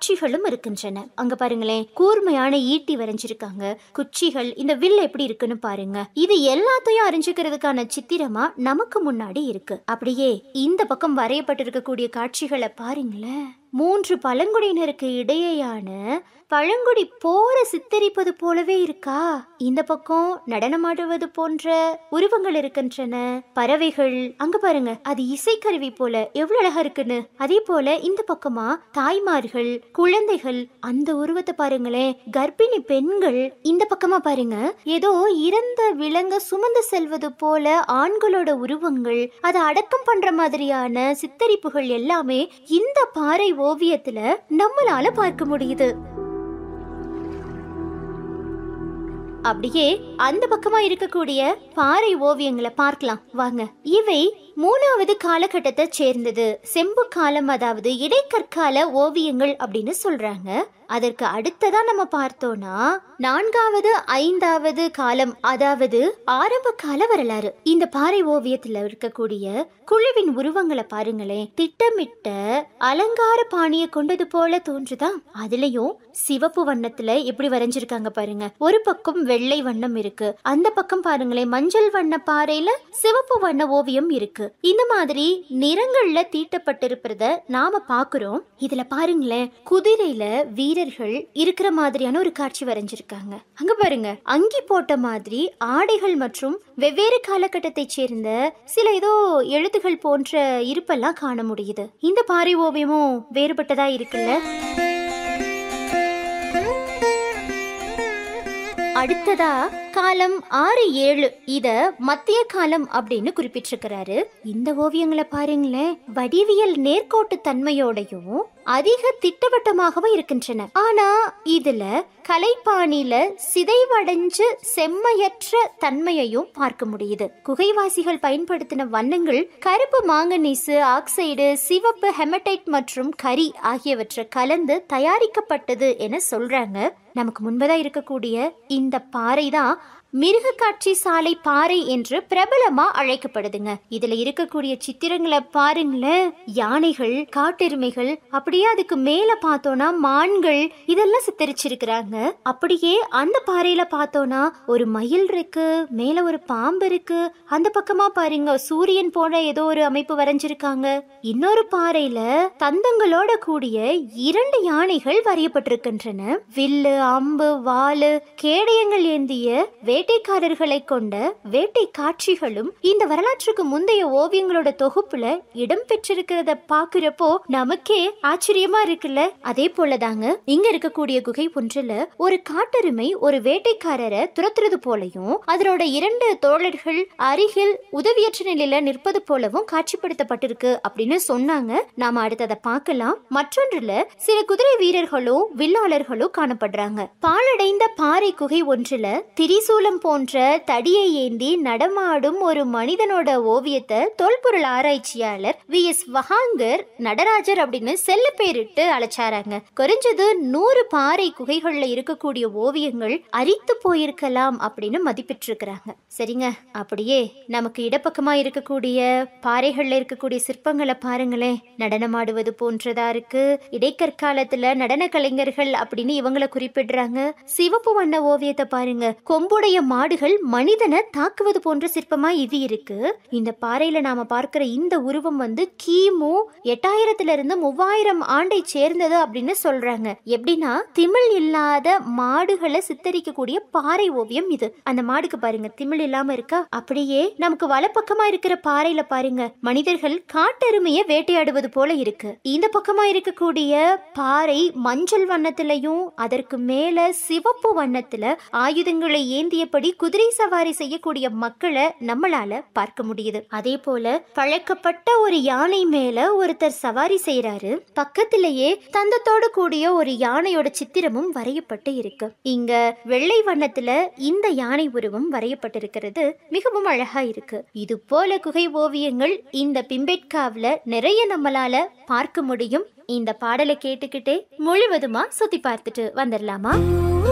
காட்சிகளும் இருக்கின்றன அங்க பாருங்களேன் கூர்மையான ஈட்டி வரைஞ்சிருக்காங்க குச்சிகள் இந்த வில் எப்படி இருக்குன்னு பாருங்க இது எல்லாத்தையும் அறிஞ்சுக்கிறதுக்கான சித்திரமா நமக்கு முன்னாடி இருக்கு அப்படியே இந்த பக்கம் வரையப்பட்டிருக்கக்கூடிய காட்சிகளை பாருங்களேன் மூன்று பழங்குடியினருக்கு இடையேயான பழங்குடி போற சித்தரிப்பது போலவே இருக்கா இந்த பக்கம் நடனமாடுவது போன்ற உருவங்கள் இருக்கின்றன பறவைகள் அங்க பாருங்க அது இசைக்கருவி போல எவ்வளவு அழகா இருக்குன்னு அதே போல இந்த பக்கமா தாய்மார்கள் குழந்தைகள் அந்த உருவத்தை பாருங்களேன் கர்ப்பிணி பெண்கள் இந்த பக்கமா பாருங்க ஏதோ இறந்த விலங்க சுமந்து செல்வது போல ஆண்களோட உருவங்கள் அதை அடக்கம் பண்ற மாதிரியான சித்தரிப்புகள் எல்லாமே இந்த பாறை ஓவியத்துல நம்மளால பார்க்க முடியுது அப்படியே அந்த பக்கமா இருக்கக்கூடிய பாறை ஓவியங்களை பார்க்கலாம் வாங்க இவை மூணாவது காலகட்டத்தை சேர்ந்தது செம்பு காலம் அதாவது இடைக்கற்கால ஓவியங்கள் அப்படின்னு சொல்றாங்க அதற்கு அடுத்ததா நம்ம பார்த்தோம்னா நான்காவது ஐந்தாவது காலம் அதாவது ஆரம்ப கால வரலாறு இந்த பாறை ஓவியத்துல இருக்கக்கூடிய குழுவின் உருவங்களை பாருங்களேன் திட்டமிட்ட அலங்கார பாணியை கொண்டது போல தோன்றுதா அதுலயும் சிவப்பு வண்ணத்துல எப்படி வரைஞ்சிருக்காங்க பாருங்க ஒரு பக்கம் வெள்ளை வண்ணம் இருக்கு அந்த பக்கம் பாருங்களேன் மஞ்சள் வண்ண பாறையில சிவப்பு வண்ண ஓவியம் இருக்கு இந்த மாதிரி நிறங்கள்ல தீட்டப்பட்டிருப்பத நாம பாக்குறோம் இதுல பாருங்களேன் குதிரையில வீரர்கள் இருக்கிற மாதிரியான ஒரு காட்சி வரைஞ்சிருக்காங்க அங்க பாருங்க அங்கி போட்ட மாதிரி ஆடைகள் மற்றும் வெவ்வேறு காலகட்டத்தைச் சேர்ந்த சில ஏதோ எழுத்துகள் போன்ற இருப்பெல்லாம் காண முடியுது இந்த பாறை ஓவியமும் வேறுபட்டதா இருக்குல்ல அடுத்ததா காலம் ஆறு ஏழு இத மத்திய காலம் அப்படின்னு குறிப்பிட்டிருக்கிறாரு இந்த ஓவியங்களை பாருங்களேன் வடிவியல் நேர்கோட்டு தன்மையோடையும் அதிக திட்டவட்டமாகவும் இருக்கின்றன ஆனா இதுல கலைப்பாணியில சிதைவடைஞ்சு செம்மையற்ற தன்மையையும் பார்க்க முடியுது குகைவாசிகள் பயன்படுத்தின வண்ணங்கள் கருப்பு மாங்கனீசு ஆக்சைடு சிவப்பு ஹெமடைட் மற்றும் கரி ஆகியவற்றை கலந்து தயாரிக்கப்பட்டது என சொல்றாங்க நமக்கு முன்பதா இருக்கக்கூடிய இந்த பாறை தான் மிருக காட்சி சாலை பாறை என்று பிரபலமா அழைக்கப்படுதுங்க இதுல இருக்கக்கூடிய சித்திரங்களை பாருங்களேன் யானைகள் காட்டெருமைகள் அப்படியே அதுக்கு மேல பார்த்தோம்னா மான்கள் இதெல்லாம் சித்தரிச்சிருக்கிறாங்க அப்படியே அந்த பாறையில பார்த்தோம்னா ஒரு மயில் இருக்கு மேல ஒரு பாம்பு இருக்கு அந்த பக்கமா பாருங்க சூரியன் போல ஏதோ ஒரு அமைப்பு வரைஞ்சிருக்காங்க இன்னொரு பாறையில தந்தங்களோட கூடிய இரண்டு யானைகள் வரையப்பட்டிருக்கின்றன வில்லு அம்பு வாளு கேடயங்கள் ஏந்திய வேட்டைக்காரர்களை கொண்ட வேட்டை காட்சிகளும் இந்த வரலாற்றுக்கு முந்தைய ஓவியங்களோட தொகுப்புல இடம் பெற்றிருக்கிறத பாக்குறப்போ நமக்கே ஆச்சரியமா இருக்குல்ல அதே போலதாங்க இங்க இருக்கக்கூடிய குகை ஒன்றுல ஒரு காட்டெருமை ஒரு வேட்டைக்காரரை துரத்துறது போலயும் அதனோட இரண்டு தோழர்கள் அருகில் உதவியற்ற நிலையில நிற்பது போலவும் காட்சிப்படுத்தப்பட்டிருக்கு அப்படின்னு சொன்னாங்க நாம அடுத்ததை பார்க்கலாம் மற்றொன்றுல சில குதிரை வீரர்களும் வில்லாளர்களும் காணப்படுறாங்க பாழடைந்த பாறை குகை ஒன்றுல திரிசூலம் போன்ற தடியை ஏந்தி நடமாடும் ஒரு மனிதனோட ஓவியத்தை தொல்பொருள் ஆராய்ச்சியாளர் வி எஸ் வஹாங்கர் நடராஜர் அப்படின்னு செல்ல பேரிட்டு அழைச்சாராங்க குறைஞ்சது நூறு பாறை குகைகள்ல இருக்கக்கூடிய ஓவியங்கள் அரித்து போயிருக்கலாம் அப்படின்னு மதிப்பிட்டிருக்கிறாங்க சரிங்க அப்படியே நமக்கு இடப்பக்கமா இருக்கக்கூடிய பாறைகள்ல இருக்கக்கூடிய சிற்பங்களை பாருங்களேன் நடனமாடுவது போன்றதா இருக்கு இடைக்கற்காலத்துல நடன கலைஞர்கள் அப்படின்னு இவங்களை குறிப்பிடுறாங்க சிவப்பு வண்ண ஓவியத்தை பாருங்க கொம்புடைய மாடுகள் மனிதனை தாக்குவது போன்ற சிற்பமா இது இருக்கு இந்த பாறையில நாம பார்க்கிற இந்த உருவம் வந்து கிமு எட்டாயிரத்துல இருந்து மூவாயிரம் ஆண்டை சேர்ந்தது அப்படின்னு சொல்றாங்க எப்படின்னா திமிழ் இல்லாத மாடுகளை சித்தரிக்கக்கூடிய பாறை ஓவியம் இது அந்த மாடுக்கு பாருங்க திமிழ் இல்லாம இருக்கா அப்படியே நமக்கு வலப்பக்கமா இருக்கிற பாறையில பாருங்க மனிதர்கள் காட்டெருமையை வேட்டையாடுவது போல இருக்கு இந்த பக்கமா இருக்கக்கூடிய பாறை மஞ்சள் வண்ணத்திலையும் அதற்கு மேல சிவப்பு வண்ணத்துல ஆயுதங்களை ஏந்தியபடி குதிரை சவாரி செய்யக்கூடிய மக்களை நம்மளால பார்க்க முடியுது அதே போல பழக்கப்பட்ட ஒரு யானை மேல ஒருத்தர் சவாரி செய்யறாரு பக்கத்திலேயே தந்தத்தோடு கூடிய ஒரு யானையோட சித்திரமும் வரையப்பட்டு இருக்கு இங்க வெள்ளை வண்ணத்துல இந்த யானை உருவம் வரையப்பட்டிருக்கிறது மிகவும் அழகா இருக்கு இது போல குகை ஓவியங்கள் இந்த பிம்பெட்காவ்ல நிறைய நம்மளால பார்க்க முடியும் இந்த பாடலை கேட்டுக்கிட்டே முழுவதுமா சுத்தி பார்த்துட்டு வந்துடலாமா